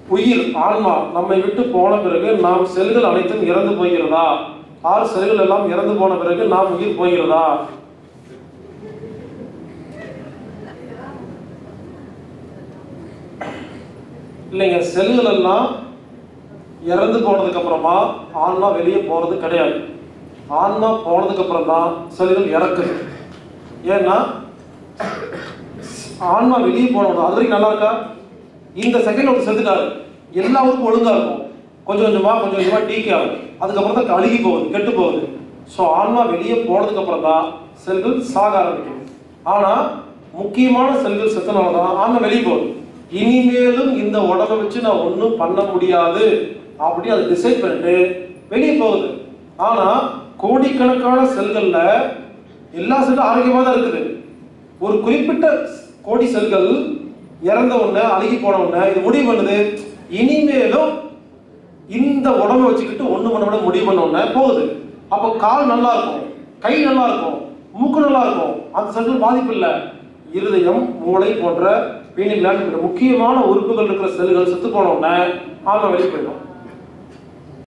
உயிர் ஆன்மா நம்மை விட்டு போன பிறகு நாம் செல்கள் அனைத்தும் இறந்து போகிறதா ஆறு செல்கள் எல்லாம் இறந்து போன பிறகு நாம் உயிர் போகிறதா இல்லைங்க செல்கள் எல்லாம் இறந்து போனதுக்கு அப்புறமா ஆன்மா வெளியே போறது கிடையாது ஆன்மா போனதுக்கு அப்புறம் தான் செல்கள் இறக்குது ஏன்னா ஆன்மா வெளியே போனோம் அது வரைக்கும் நல்லா இருக்கா இந்த செகண்ட் ஒரு செத்துட்டாரு எல்லா ஊருக்கும் ஒழுங்கா இருக்கும் கொஞ்சம் கொஞ்சமா கொஞ்சம் கொஞ்சமா டீக்கே ஆகும் அதுக்கப்புறம் தான் அழுகி போகுது கெட்டு போகுது ஸோ ஆன்மா வெளியே போனதுக்கு அப்புறம் தான் செல்கள் சாக ஆரம்பிக்குது ஆனா முக்கியமான செல்கள் செத்தனால தான் ஆன்மா வெளியே போகுது இனிமேலும் இந்த உடம்பை வச்சு நான் ஒன்றும் பண்ண முடியாது அப்படி அதை டிசைட் பண்ணிட்டு வெளியே போகுது ஆனா கோடிக்கணக்கான செல்கள்ல எல்லா செல்லும் ஆரோக்கியமா தான் இருக்குது ஒரு குறிப்பிட்ட கோடி செல்கள் இறந்த உடனே அழுகி போன உடனே இது முடிவு பண்ணுது இனிமேலும் இந்த உடம்பை வச்சுக்கிட்டு ஒண்ணு பண்ண விட முடிவு பண்ண உடனே போகுது அப்போ கால் நல்லா இருக்கும் கை நல்லா இருக்கும் மூக்கு நல்லா இருக்கும் அந்த செல்கள் பாதிப்பு இல்லை இருதயம் மூளை போன்ற பீனி gland போன்ற முக்கியமான உறுப்புகள் இருக்கிற செல்கள் செத்து போன உடனே ஆன்மா வெளியே போயிடும்